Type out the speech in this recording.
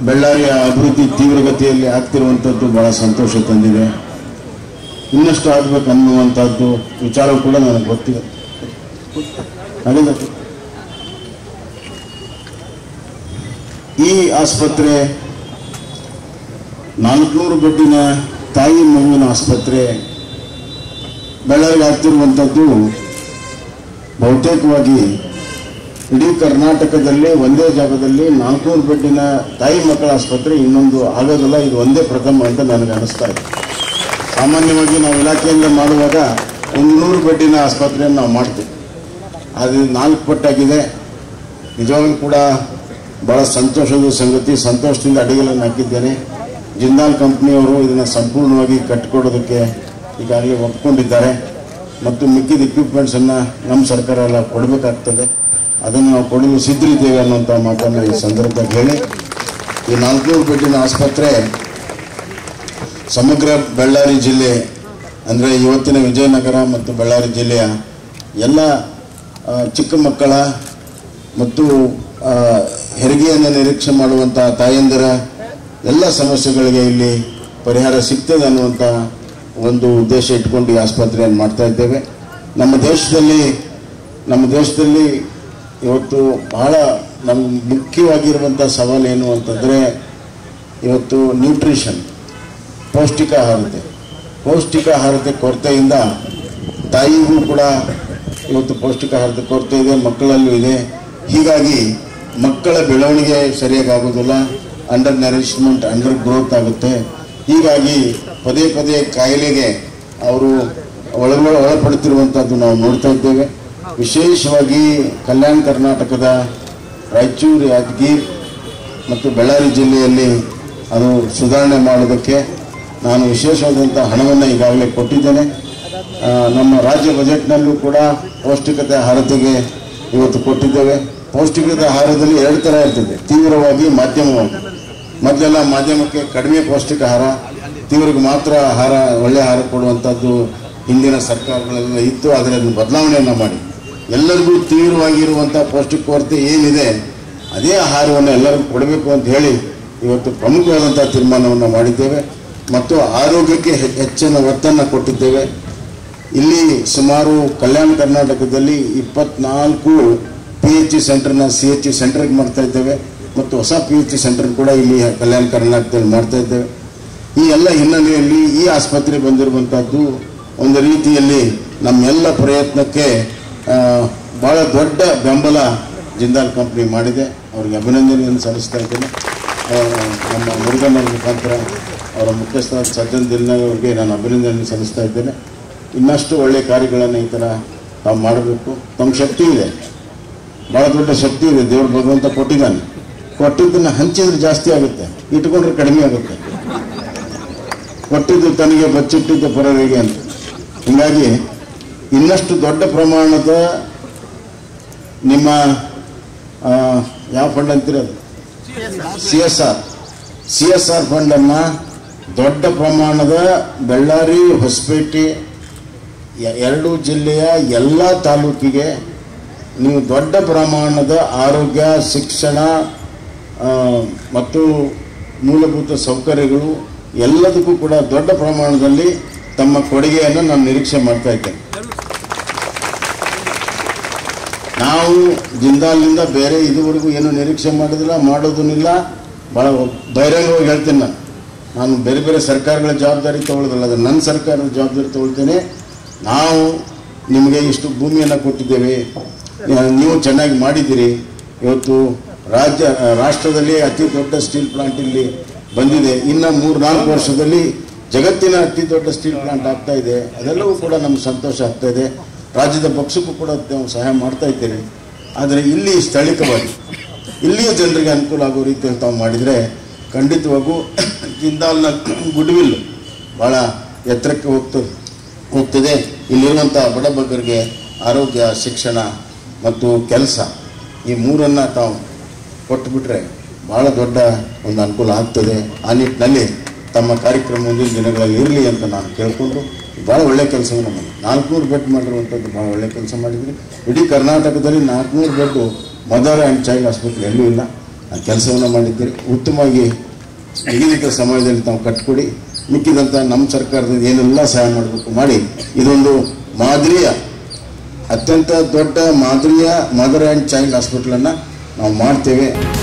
ಬಳ್ಳಾರಿಯ ಅಭಿವೃದ್ಧಿ ತೀವ್ರಗತಿಯಲ್ಲಿ ಆಗ್ತಿರುವಂಥದ್ದು ಬಹಳ ಸಂತೋಷ ತಂದಿದೆ ಇನ್ನಷ್ಟು ಆಗ್ಬೇಕು ಅನ್ನುವಂಥದ್ದು ವಿಚಾರ ಕೂಡ ನನಗೆ ಗೊತ್ತಿದೆ ನಡೀತದೆ. ಈ ಆಸ್ಪತ್ರೆ ನಾಲ್ಕುನೂರು ಬೆಡ್ಡಿನ ತಾಯಿ ಮಗುವಿನ ಆಸ್ಪತ್ರೆ ಬಳ್ಳಾರಿಗೆ ಆಗ್ತಿರುವಂಥದ್ದು ಬಹುತೇಕವಾಗಿ ಇಡೀ ಕರ್ನಾಟಕದಲ್ಲಿ ಒಂದೇ ಜಾಗದಲ್ಲಿ ನಾಲ್ಕುನೂರು ಬೆಡ್ಡಿನ ತಾಯಿ ಮಕ್ಕಳ ಆಸ್ಪತ್ರೆ ಇನ್ನೊಂದು ಆಗೋದಿಲ್ಲ ಇದು ಒಂದೇ ಪ್ರಥಮ ಅಂತ ನನಗೆ ಅನಿಸ್ತಾ ಇದೆ ಸಾಮಾನ್ಯವಾಗಿ ನಾವು ಇಲಾಖೆಯಿಂದ ಮಾಡುವಾಗ ಒಂದು ನೂರು ಬೆಡ್ಡಿನ ಆಸ್ಪತ್ರೆಯನ್ನು ನಾವು ಮಾಡ್ತೀವಿ ಅದು ನಾಲ್ಕು ಪಟ್ಟಾಗಿದೆ ನಿಜವಾಗ್ಲೂ ಕೂಡ ಭಾಳ ಸಂತೋಷದ ಸಂಗತಿ ಸಂತೋಷದಿಂದ ಅಡಿಗೆಗಳನ್ನು ಹಾಕಿದ್ದೇನೆ ಜಿಂದಾಲ್ ಕಂಪ್ನಿಯವರು ಇದನ್ನು ಸಂಪೂರ್ಣವಾಗಿ ಕಟ್ಟಿಕೊಡೋದಕ್ಕೆ ಈಗಾಗಲೇ ಒಪ್ಕೊಂಡಿದ್ದಾರೆ ಮತ್ತು ಮಿಕ್ಕಿದ ಇಕ್ವಿಪ್ಮೆಂಟ್ಸನ್ನು ನಮ್ಮ ಸರ್ಕಾರ ಎಲ್ಲ ಕೊಡಬೇಕಾಗ್ತದೆ ಅದನ್ನು ನಾವು ಕೊಡಲು ಸಿದ್ಧರಿದ್ದೇವೆ ಅನ್ನುವಂಥ ಮಾತನ್ನು ಈ ಸಂದರ್ಭದಲ್ಲಿ ಹೇಳಿ ಈ ನಾಲ್ಕುನೂರು ಬೆಡ್ಡಿನ ಆಸ್ಪತ್ರೆ ಸಮಗ್ರ ಬಳ್ಳಾರಿ ಜಿಲ್ಲೆ ಅಂದರೆ ಇವತ್ತಿನ ವಿಜಯನಗರ ಮತ್ತು ಬಳ್ಳಾರಿ ಜಿಲ್ಲೆಯ ಎಲ್ಲ ಆ, ಚಿಕ್ಕ ಮಕ್ಕಳ ಮತ್ತು ಆ, ಹೆರಿಗೆಯನ್ನು ನಿರೀಕ್ಷೆ ಮಾಡುವಂಥ ತಾಯಂದಿರ ಎಲ್ಲ ಸಮಸ್ಯೆಗಳಿಗೆ ಇಲ್ಲಿ ಪರಿಹಾರ ಸಿಗ್ತದೆ ಅನ್ನುವಂಥ ಒಂದು ಉದ್ದೇಶ ಇಟ್ಕೊಂಡು ಈ ಆಸ್ಪತ್ರೆಯನ್ನು ಮಾಡ್ತಾ ಇದ್ದೇವೆ ನಮ್ಮ ದೇಶದಲ್ಲಿ ನಮ್ಮ ದೇಶದಲ್ಲಿ ಇವತ್ತು ಬಹಳ ನಮ್ಗೆ ಮುಖ್ಯವಾಗಿರುವಂಥ ಸವಾಲು ಏನು ಅಂತಂದರೆ ಇವತ್ತು ನ್ಯೂಟ್ರಿಷನ್ ಪೌಷ್ಟಿಕಾಹಾರತೆ ಪೌಷ್ಟಿಕಾಹಾರತೆ ಕೊರತೆಯಿಂದ ತಾಯಿಗೂ ಕೂಡ ಇವತ್ತು ಪೌಷ್ಟಿಕಾಹಾರದ ಕೊರತೆ ಇದೆ ಮಕ್ಕಳಲ್ಲೂ ಇದೆ ಹೀಗಾಗಿ ಮಕ್ಕಳ ಬೆಳವಣಿಗೆ ಸರಿಯಾಗಿ ಆಗೋದಿಲ್ಲ ಅಂಡರ್ ನರಿಶ್ಮೆಂಟ್ ಅಂಡರ್ ಗ್ರೋತ್ ಆಗುತ್ತೆ ಹೀಗಾಗಿ ಪದೇ ಪದೇ ಕಾಯಿಲೆಗೆ ಅವರು ಒಳಗೊಳ ಒಳಪಡುತ್ತಿರುವಂಥದ್ದು ನಾವು ನೋಡ್ತಾ ಇದ್ದೇವೆ ವಿಶೇಷವಾಗಿ ಕಲ್ಯಾಣ ಕರ್ನಾಟಕದ ರಾಯಚೂರು ಯಾದಗಿರಿ ಮತ್ತು ಬಳ್ಳಾರಿ ಜಿಲ್ಲೆಯಲ್ಲಿ ಅದು ಸುಧಾರಣೆ ಮಾಡೋದಕ್ಕೆ ನಾನು ವಿಶೇಷವಾದಂಥ ಹಣವನ್ನು ಈಗಾಗಲೇ ಕೊಟ್ಟಿದ್ದೇನೆ ಆ, ನಮ್ಮ ರಾಜ್ಯ ಬಜೆಟ್ನಲ್ಲೂ ಕೂಡ ಪೌಷ್ಟಿಕತೆ ಆಹಾರತೆಗೆ ಇವತ್ತು ಕೊಟ್ಟಿದ್ದೇವೆ ಪೌಷ್ಟಿಕತೆ ಆಹಾರದಲ್ಲಿ ಎರಡು ಥರ ಇರ್ತದೆ ತೀವ್ರವಾಗಿ ಮಾಧ್ಯಮವಾಗಿ ಮೊದಲೆಲ್ಲ ಮಾಧ್ಯಮಕ್ಕೆ ಕಡಿಮೆ ಪೌಷ್ಟಿಕ ಆಹಾರ ತೀವ್ರಕ್ಕೆ ಮಾತ್ರ ಆಹಾರ ಒಳ್ಳೆ ಆಹಾರ ಕೊಡುವಂಥದ್ದು ಹಿಂದಿನ ಸರ್ಕಾರಗಳೆಲ್ಲ ಇತ್ತು ಆದರೆ ಅದನ್ನು ಬದಲಾವಣೆಯನ್ನು ಮಾಡಿ ಎಲ್ಲರಿಗೂ ತೀವ್ರವಾಗಿರುವಂಥ ಪೌಷ್ಟಿಕ ಕೊರತೆ ಏನಿದೆ ಅದೇ ಆಹಾರವನ್ನು ಎಲ್ಲರಿಗೂ ಕೊಡಬೇಕು ಅಂತ ಹೇಳಿ ಇವತ್ತು ಪ್ರಮುಖವಾದಂಥ ತೀರ್ಮಾನವನ್ನು ಮಾಡಿದ್ದೇವೆ ಮತ್ತು ಆರೋಗ್ಯಕ್ಕೆ ಹೆ- ಹೆಚ್ಚಿನ ಒತ್ತನ್ನು ಕೊಟ್ಟಿದ್ದೇವೆ ಇಲ್ಲಿ ಸುಮಾರು ಕಲ್ಯಾಣ ಕರ್ನಾಟಕದಲ್ಲಿ ಇಪ್ಪತ್ನಾಲ್ಕು ಪಿ ಎಚ್ ಇ ಸೆಂಟರ್ನ ಸಿ ಎಚ್ ಇ ಸೆಂಟರ್ಗೆ ಮಾಡ್ತಾ ಇದ್ದೇವೆ ಮತ್ತು ಹೊಸ ಪಿ ಎಚ್ ಇ ಸೆಂಟರ್ ಕೂಡ ಇಲ್ಲಿ ಕಲ್ಯಾಣ ಕರ್ನಾಟಕದಲ್ಲಿ ಮಾಡ್ತಾ ಇದ್ದೇವೆ ಈ ಎಲ್ಲ ಹಿನ್ನೆಲೆಯಲ್ಲಿ ಈ ಆಸ್ಪತ್ರೆ ಬಂದಿರುವಂಥದ್ದು ಒಂದು ರೀತಿಯಲ್ಲಿ ನಮ್ಮೆಲ್ಲ ಪ್ರಯತ್ನಕ್ಕೆ ಆ, ಬಹಳ ದೊಡ್ಡ ಬೆಂಬಲ ಜಿಂದಾಲ್ ಕಂಪ್ನಿ ಮಾಡಿದೆ ಅವರಿಗೆ ಅಭಿನಂದನೆಯನ್ನು ಸಲ್ಲಿಸ್ತಾ ಇದ್ದೇನೆ ಆ, ನಮ್ಮ ಮುರುಗನ್ ಅವ್ರ ಮುಖಾಂತರ ಅವರ ಮುಖ್ಯಸ್ಥರಾದ ಸಜ್ಜನ್ ದಿಲ್ನಾಗ್ ಅವರಿಗೆ ನಾನು ಅಭಿನಂದನೆ ಸಲ್ಲಿಸ್ತಾ ಇದ್ದೇನೆ ಇನ್ನಷ್ಟು ಒಳ್ಳೆಯ ಕಾರ್ಯಗಳನ್ನು ಈ ಥರ ತಾವು ಮಾಡಬೇಕು ತಮ್ಮ ಶಕ್ತಿ ಇದೆ ಭಾಳ ದೊಡ್ಡ ಶಕ್ತಿ ಇದೆ ದೇವ್ರು ಭಗವಂತ ಕೊಟ್ಟಿದ್ದಾನೆ ಕೊಟ್ಟಿದ್ದನ್ನು ಹಂಚಿದ್ರೆ ಜಾಸ್ತಿ ಆಗುತ್ತೆ ಇಟ್ಕೊಂಡ್ರೆ ಕಡಿಮೆ ಆಗುತ್ತೆ ಕೊಟ್ಟಿದ್ದು ತನಗೆ ಬಚ್ಚಿಟ್ಟಿದ್ದು ಪರರಿಗೆ ಅಂತ ಹೀಗಾಗಿ ಇನ್ನಷ್ಟು ದೊಡ್ಡ ಪ್ರಮಾಣದ ನಿಮ್ಮ ಆ, ಯಾವ ಫಂಡ್ ಅಂತಿರೋದು C S R C S R ಫಂಡನ್ನು ದೊಡ್ಡ ಪ್ರಮಾಣದ ಬಳ್ಳಾರಿ ಹೊಸಪೇಟೆ ಎ- ಎರಡು ಜಿಲ್ಲೆಯ ಎಲ್ಲ ತಾಲೂಕಿಗೆ ನೀವು ದೊಡ್ಡ ಪ್ರಮಾಣದ ಆರೋಗ್ಯ ಶಿಕ್ಷಣ ಆ, ಮತ್ತು ಮೂಲಭೂತ ಸೌಕರ್ಯಗಳು ಎಲ್ಲದಕ್ಕೂ ಕೂಡ ದೊಡ್ಡ ಪ್ರಮಾಣದಲ್ಲಿ ತಮ್ಮ ಕೊಡುಗೆಯನ್ನು ನಾನು ನಿರೀಕ್ಷೆ ಮಾಡ್ತಾ ಇದ್ದೇನೆ ನಾವು ಜಿಂದಾಲ್ನಿಂದ ಬೇರೆ ಇದುವರೆಗೂ ಏನು ನಿರೀಕ್ಷೆ ಮಾಡೋದಿಲ್ಲ ಮಾಡೋದನ್ನಿಲ್ಲ ಭಾಳ ಬಹಿರಂಗವಾಗಿ ಹೇಳ್ತೇನೆ ನಾನು ನಾನು ಬೇರೆ ಬೇರೆ ಸರ್ಕಾರಗಳ ಜವಾಬ್ದಾರಿ ತಗೊಳ್ಳೋದಿಲ್ಲ ಅದು ನನ್ನ ಸರ್ಕಾರದ ಜವಾಬ್ದಾರಿ ತಗೊಳ್ತೇನೆ ನಾವು ನಿಮಗೆ ಇಷ್ಟು ಭೂಮಿಯನ್ನು ಕೊಟ್ಟಿದ್ದೇವೆ ಆ, ನೀವು ಚೆನ್ನಾಗಿ ಮಾಡಿದ್ದೀರಿ ಇವತ್ತು ರಾಜ್ಯ ಆ, ರಾಷ್ಟ್ರದಲ್ಲಿ ಅತಿ ದೊಡ್ಡ ಸ್ಟೀಲ್ ಪ್ಲಾಂಟ್ ಇಲ್ಲಿ ಬಂದಿದೆ ಇನ್ನು ಮೂರು ನಾಲ್ಕು ವರ್ಷದಲ್ಲಿ ಜಗತ್ತಿನ ಅತಿ ದೊಡ್ಡ ಸ್ಟೀಲ್ ಪ್ಲಾಂಟ್ ಆಗ್ತಾ ಇದೆ ಅದೆಲ್ಲವೂ ಕೂಡ ನಮ್ಗೆ ಸಂತೋಷ ಆಗ್ತಾ ಇದೆ ರಾಜ್ಯದ ಪಕ್ಷಕ್ಕೂ ಕೂಡ ನಾವು ಸಹಾಯ ಮಾಡ್ತಾ ಇದ್ದೇವೆ ಆದರೆ ಇಲ್ಲಿ ಸ್ಥಳೀಯವಾಗಿ ಇಲ್ಲಿಯ ಜನರಿಗೆ ಅನುಕೂಲ ಆಗೋ ರೀತಿಯಲ್ಲಿ ತಾವು ಮಾಡಿದರೆ ಖಂಡಿತವಾಗೂ ಜಿಂದಾಲ್ನ ಗುಡ್ವಿಲ್ ಭಾಳ ಎತ್ತರಕ್ಕೆ ಹೋಗ್ತದೆ ಹೋಗ್ತದೆ ಇಲ್ಲಿರುವಂಥ ಬಡಬಗ್ಗರಿಗೆ ಆರೋಗ್ಯ ಶಿಕ್ಷಣ ಮತ್ತು ಕೆಲಸ ಈ ಮೂರನ್ನು ತಾವು ಕೊಟ್ಟುಬಿಟ್ರೆ ಭಾಳ ದೊಡ್ಡ ಒಂದು ಅನುಕೂಲ ಆಗ್ತದೆ ಆ ನಿಟ್ಟಿನಲ್ಲಿ ತಮ್ಮ ಕಾರ್ಯಕ್ರಮ ಮುಂದಿನ ದಿನಗಳಲ್ಲಿ ಇರಲಿ ಅಂತ ನಾನು ಕೇಳಿಕೊಂಡು ಭಾಳ ಒಳ್ಳೆಯ ಕೆಲಸವನ್ನು ಮಾಡಿ ನಾಲ್ಕುನೂರು ಬೆಡ್ ಮಾಡಿರುವಂಥದ್ದು ಭಾಳ ಒಳ್ಳೆಯ ಕೆಲಸ ಮಾಡಿದ್ರಿ ಇಡೀ ಕರ್ನಾಟಕದಲ್ಲಿ ನಾಲ್ಕುನೂರು ಬೆಡ್ಡು ಮದರ್ ಆ್ಯಂಡ್ ಚೈಲ್ಡ್ ಆಸ್ಪತ್ರೆ ಎಲ್ಲೂ ಇಲ್ಲ ಆ ಕೆಲಸವನ್ನು ಮಾಡಿದ್ದೀರಿ ಉತ್ತಮವಾಗಿ ನಿಗದಿತ ಸಮಯದಲ್ಲಿ ತಾವು ಕಟ್ಕೊಡಿ ಮಿಕ್ಕಿದಂಥ ನಮ್ಮ ಸರ್ಕಾರದಿಂದ ಏನೆಲ್ಲ ಸಹಾಯ ಮಾಡಬೇಕು ಮಾಡಿ ಇದೊಂದು ಮಾದರಿಯ ಅತ್ಯಂತ ದೊಡ್ಡ ಮಾದರಿಯ ಮದರ್ ಆ್ಯಂಡ್ ಚೈಲ್ಡ್ ಹಾಸ್ಪಿಟ್ಲನ್ನು ನಾವು ಮಾಡ್ತೇವೆ